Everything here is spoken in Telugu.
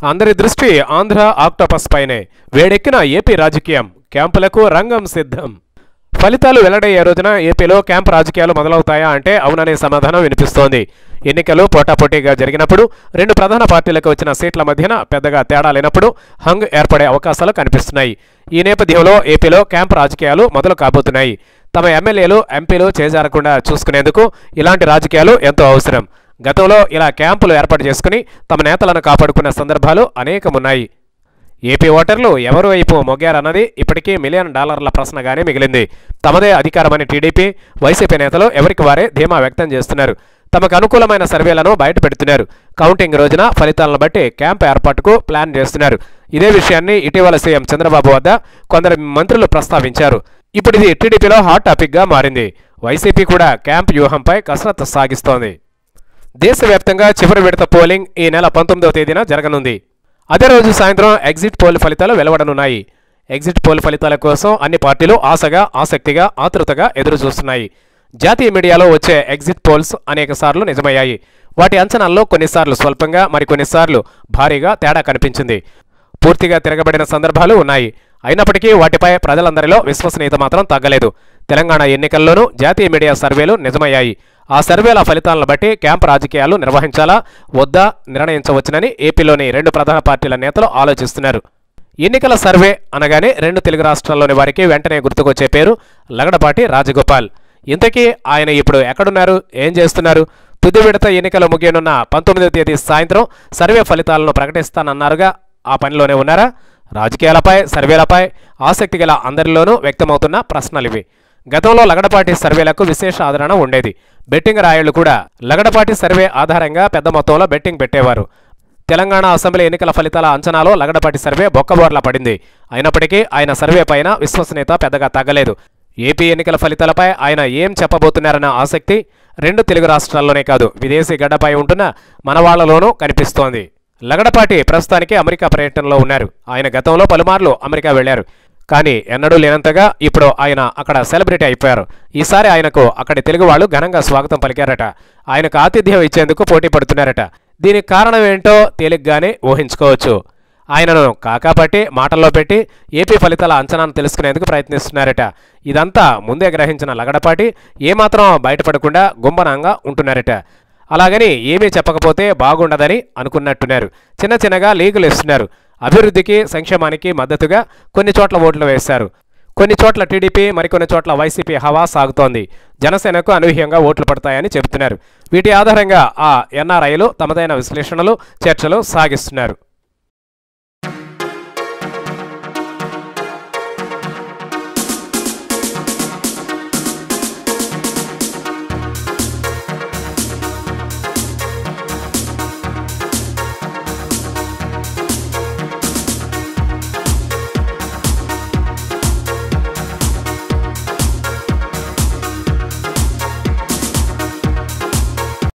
అందరి దృష్టి ఆంధ్ర ఆక్టోపస్ పైనే వేడెక్కిన ఏపీ రాజకీయం క్యాంపులకు రంగం సిద్ధం ఫలితాలు వెల్లడయ్యే రోజున ఏపీలో క్యాంప్ రాజకీయాలు మొదలవుతాయా అంటే అవుననే సమాధానం వినిపిస్తోంది ఎన్నికలు పోటాపోటీగా జరిగినప్పుడు రెండు ప్రధాన పార్టీలకు వచ్చిన సీట్ల మధ్యన పెద్దగా తేడా లేనప్పుడు హంగ్ ఏర్పడే అవకాశాలు కనిపిస్తున్నాయి ఈ నేపథ్యంలో ఏపీలో క్యాంప్ రాజకీయాలు మొదలు కాబోతున్నాయి తమ ఎమ్మెల్యేలు ఎంపీలు చేజారకుండా చూసుకునేందుకు ఇలాంటి రాజకీయాలు ఎంతో అవసరం గతంలో ఇలా క్యాంపులు ఏర్పాటు చేసుకుని తమ నేతలను కాపాడుకున్న సందర్భాలు అనేకమున్నాయి ఏపీ ఓటర్లు ఎవరు వైపు మొగ్గారన్నది ఇప్పటికీ మిలియన్ డాలర్ల ప్రశ్నగానే మిగిలింది తమదే అధికారమని టీడీపీ వైసీపీ నేతలు ఎవరికి వారే ధీమా వ్యక్తం చేస్తున్నారు తమకు అనుకూలమైన సర్వేలను బయట పెడుతున్నారు కౌంటింగ్ రోజున ఫలితాలను బట్టి క్యాంప్ ఏర్పాటుకు ప్లాన్ చేస్తున్నారు ఇదే విషయాన్ని ఇటీవల సీఎం చంద్రబాబు వద్ద కొందరు మంత్రులు ప్రస్తావించారు ఇప్పుడు ఇది టీడీపీలో హాట్ టాపిక్గా మారింది వైసీపీ కూడా క్యాంప్ వ్యూహంపై కసరత్తు సాగిస్తోంది దేశవ్యాప్తంగా చివరి విడత పోలింగ్ ఈ నెల పంతొమ్మిదవ తేదీన జరగనుంది అదే రోజు సాయంత్రం ఎగ్జిట్ పోల్ ఫలితాలు వెలువడనున్నాయి ఎగ్జిట్ పోల్ ఫలితాల కోసం అన్ని పార్టీలు ఆశగా ఆసక్తిగా ఆతృతగా ఎదురు చూస్తున్నాయి జాతీయ మీడియాలో వచ్చే ఎగ్జిట్ పోల్స్ అనేక సార్లు నిజమయ్యాయి వాటి అంచనాల్లో కొన్నిసార్లు స్వల్పంగా మరికొన్నిసార్లు భారీగా తేడా కనిపించింది పూర్తిగా తిరగబడిన సందర్భాలు ఉన్నాయి అయినప్పటికీ వాటిపై ప్రజలందరిలో విశ్వసనీయత మాత్రం తగ్గలేదు తెలంగాణ ఎన్నికల్లోనూ జాతీయ మీడియా సర్వేలు నిజమయ్యాయి ఆ సర్వేల ఫలితాలను బట్టి క్యాంప్ రాజకీయాలు నిర్వహించాలా వద్దా నిర్ణయించవచ్చునని ఏపీలోని రెండు ప్రధాన పార్టీల నేతలు ఆలోచిస్తున్నారు ఎన్నికల సర్వే అనగానే రెండు తెలుగు రాష్ట్రాల్లోని వారికి వెంటనే గుర్తుకొచ్చే పేరు లగడపాటి రాజగోపాల్ ఇంతకీ ఆయన ఇప్పుడు ఎక్కడున్నారు ఏం చేస్తున్నారు తుది విడత ఎన్నికలు ముగియనున్న పంతొమ్మిదవ తేదీ సాయంత్రం సర్వే ఫలితాలను ప్రకటిస్తానన్నారుగా ఆ పనిలోనే ఉన్నారా రాజకీయాలపై సర్వేలపై ఆసక్తి గల అందరిలోనూ వ్యక్తమవుతున్న ప్రశ్నలివి గతంలో లగడపాటి సర్వేలకు విశేష ఆదరణ ఉండేది బెట్టింగ్ రాయళ్లు కూడా లగడపాటి సర్వే ఆధారంగా పెద్ద మొత్తంలో బెట్టింగ్ పెట్టేవారు తెలంగాణ అసెంబ్లీ ఎన్నికల ఫలితాల అంచనాలో లగడపాటి సర్వే బొక్కబోర్లా పడింది అయినప్పటికీ ఆయన సర్వే పైన విశ్వసనీయత పెద్దగా తగ్గలేదు ఏపీ ఎన్నికల ఫలితాలపై ఆయన ఏం చెప్పబోతున్నారన్న ఆసక్తి రెండు తెలుగు రాష్ట్రాల్లోనే కాదు విదేశీ గడ్డపై ఉంటున్న మనవాళ్లలోనూ కనిపిస్తోంది లగడపాటి ప్రస్తుతానికి అమెరికా పర్యటనలో ఉన్నారు ఆయన గతంలో పలుమార్లు అమెరికా వెళ్లారు కానీ ఎన్నడూ లేనంతగా ఇప్పుడు ఆయన అక్కడ సెలబ్రిటీ అయిపోయారు ఈసారి ఆయనకు అక్కడి తెలుగు వాళ్ళు ఘనంగా స్వాగతం పలికారట ఆయనకు ఆతిథ్యం ఇచ్చేందుకు పోటీ పడుతున్నారట దీనికి కారణం ఏంటో తేలిగ్గానే ఊహించుకోవచ్చు ఆయనను కాకాపట్టి మాటల్లో పెట్టి ఏపీ ఫలితాల అంచనాను తెలుసుకునేందుకు ప్రయత్నిస్తున్నారట ఇదంతా ముందే గ్రహించిన లగడపాటి ఏమాత్రం బయటపడకుండా గుంబనంగా ఉంటున్నారట అలాగని ఏమీ చెప్పకపోతే బాగుండదని అనుకున్నట్టున్నారు చిన్న చిన్నగా లీగులు ఇస్తున్నారు అభివృద్ధికి సంక్షేమానికి మద్దతుగా కొన్ని చోట్ల ఓట్లు వేశారు కొన్ని చోట్ల టీడీపీ మరికొన్ని చోట్ల వైసీపీ హవా సాగుతోంది జనసేనకు అనూహ్యంగా ఓట్లు పడతాయని చెబుతున్నారు వీటి ఆధారంగా ఆ ఎన్ఆర్ఐలు తమదైన విశ్లేషణలు చర్చలు సాగిస్తున్నారు